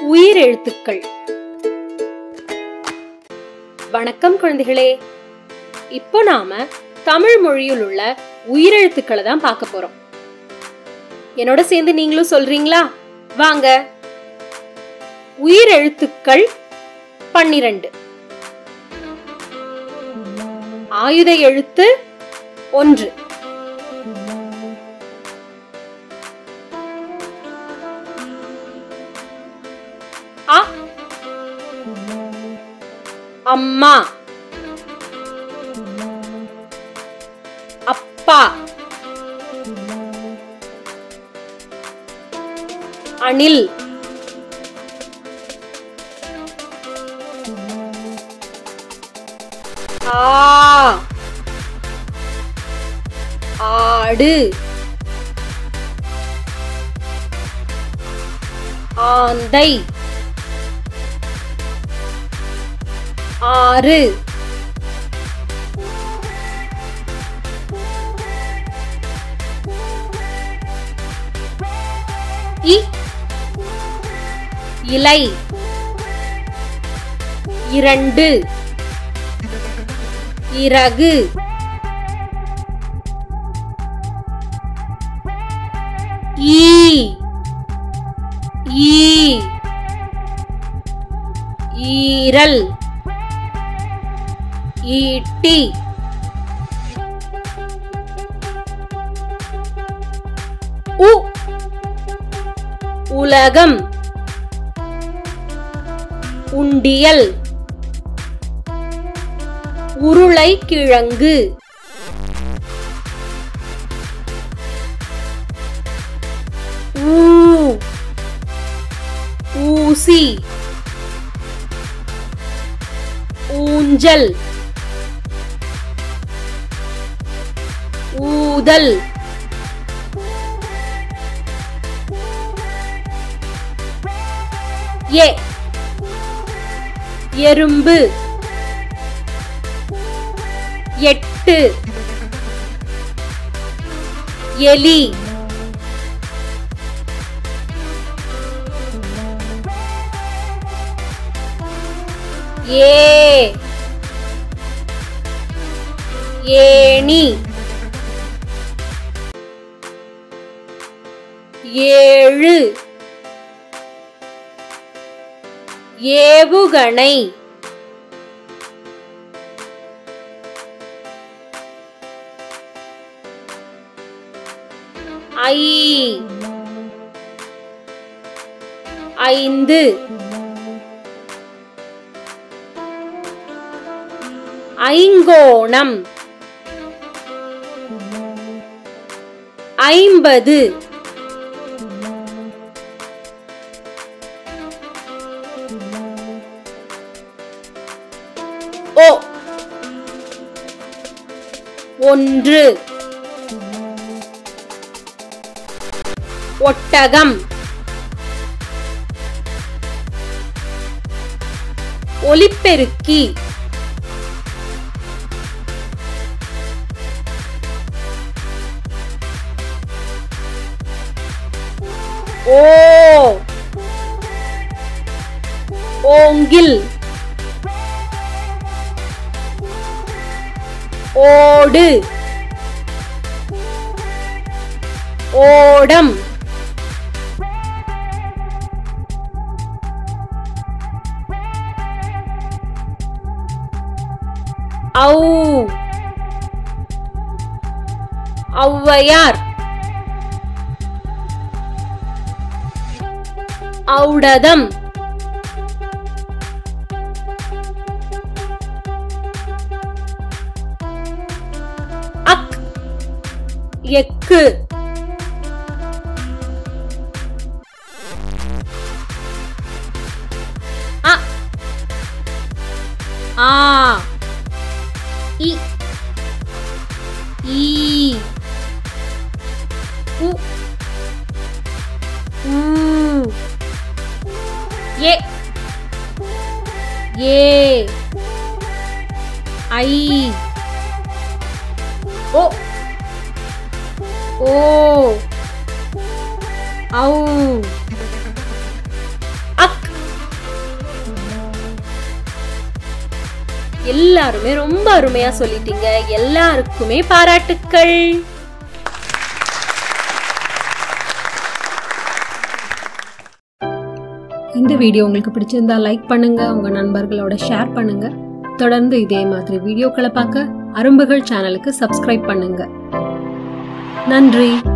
உயிரெழுத்துக்கள் வணக்கம் குழந்தைகளே இப்போ நாம தமிழ் மொழியில் உள்ள உயிரெழுத்துக்களை தான் பார்க்க போறோம் என்னோட சேர்ந்து நீங்களும் சொல்றீங்களா வாங்க உயிரெழுத்துக்கள் பன்னிரண்டு ஆயுத எழுத்து ஒன்று அ அம்மா அப்பா அணில் ஆ ஆடு ஆந்தை ஆறு இ இலை இரண்டு இறகு ஈ ஈ ஈரல் ஈட்டி உ உலகம் உண்டியல் உருளை கிழங்கு ஊ ஊசி ஊஞ்சல் ஊதல் ஏ எறும்பு எட்டு எலி ஏ ஏணி ஏழு ஏவுகணை ஐ ஐந்து ஐங்கோணம் ஐம்பது ஓ ஒன்று ஒட்டகம் ஒலிப்பெருக்கி ஓ ஓங்கில் ஓடு ஓடம் ஔ ஔவையார் ஔடதம் அக் எக்கு அ ஆ இ ஈ உ ஊ ஏ ஏ ஐ ஓ ஓ ஔ அக் எல்லாருமே ரொம்ப அருமையா சொல்லிட்டீங்க எல்லாருக்குமே பாராட்டுக்கள் இந்த வீடியோ உங்களுக்கு பிடிச்சிருந்தா லைக் பண்ணுங்க உங்க நண்பர்களோட ஷேர் பண்ணுங்க தொடர்ந்து இதே மாதிரி வீடியோக்களை பார்க்க அரும்புகள் சேனலுக்கு சப்ஸ்கிரைப் பண்ணுங்க நன்றி